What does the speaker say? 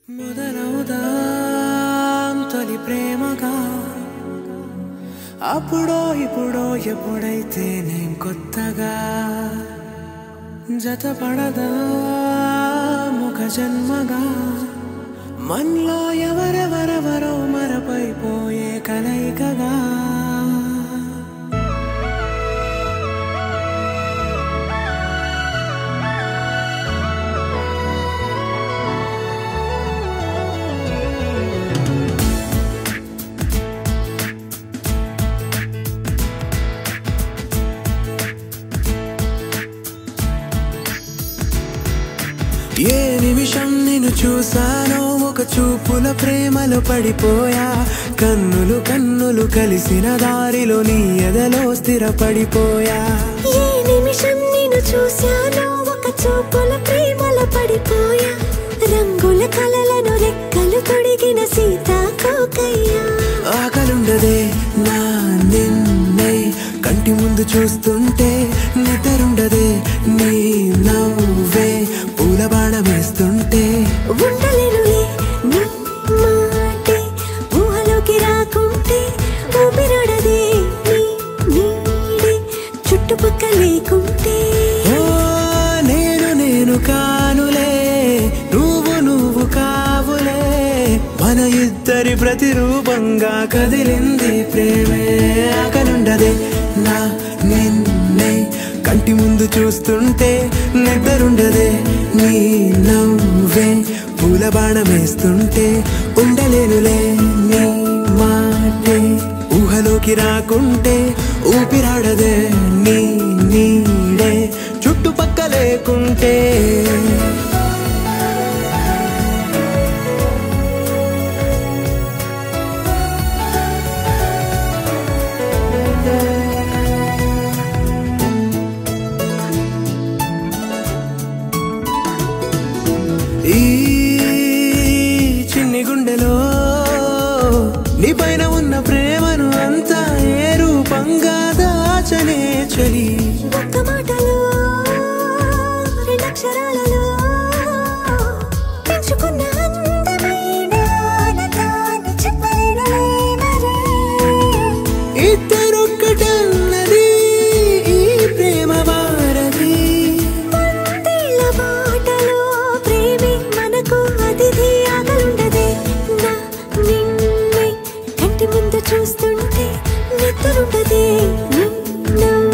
మొదలవుదాం తొలి ప్రేమగా అప్పుడో ఇప్పుడో ఎప్పుడైతే నేను కొత్తగా జతపడదా ముఖ జన్మగా మనలో ఎవరెవరెవరో మరపైపోయే కలయికగా ఏ నిమిషం నిన్ను చూసానో ఒక చూపుల ప్రేమలో పడిపోయా కన్నులు కన్నులు కలిసిన దారిలో నీ ఎదలో స్థిరపడిపోయా ఏ నిమిషం నేను చూశానో ఒక చూపుల ప్రేమల పడిపోయా రంగుల కలలను రెక్కలు తొడిగిన సీతాకోకయ్యా ఆకలుండదే నా నిన్నే కంటి ముందు చూస్తుంటే నిద్రుండదే నీ నవ్వే పూల బాణం వేస్తుంటే ఉండలేనులే నీ మాటే ఊహలోకి రాకుంటే ఊపిరాడదే నీ నీడే చుట్టుపక్క లేకుంటే ఓ నేను నేను కానులే నువ్వు నువ్వు కావులే మన ఇద్దరి ప్రతిరూపంగా కదిలింది ప్రేమే ఆకలుండదే నా నిన్నే కంటి ముందు చూస్తుంటే నిద్రుండదే నీ నవ్వే పూల బాణం వేస్తుంటే ఉండలేనులే నీ మాటే ఊహలోకి రాకుంటే ఊపిరాడదే నీ నీడే చుట్టుపక్క లేకుంటే ఈ చిన్ని గుండెలో నీ పైన ఉన్న ప్రేమను అంతా ఏ రూపంగా దాచనే చలి ఒక్క మాటలో రెండక్షరాలలో పెంచుకున్న అందమైన ఆనందాన్ని చెప్పలేనులే మరి. ఇద్దరొక్కటన్నది ఈ ప్రేమ వారది వందేళ్ల బాటలో ప్రేమే మనకు అతిథి ఆగలుండదే. నా నిన్నే కంటి ముందు చూస్తుంటే నిద్రుండదే నీ నవ్వు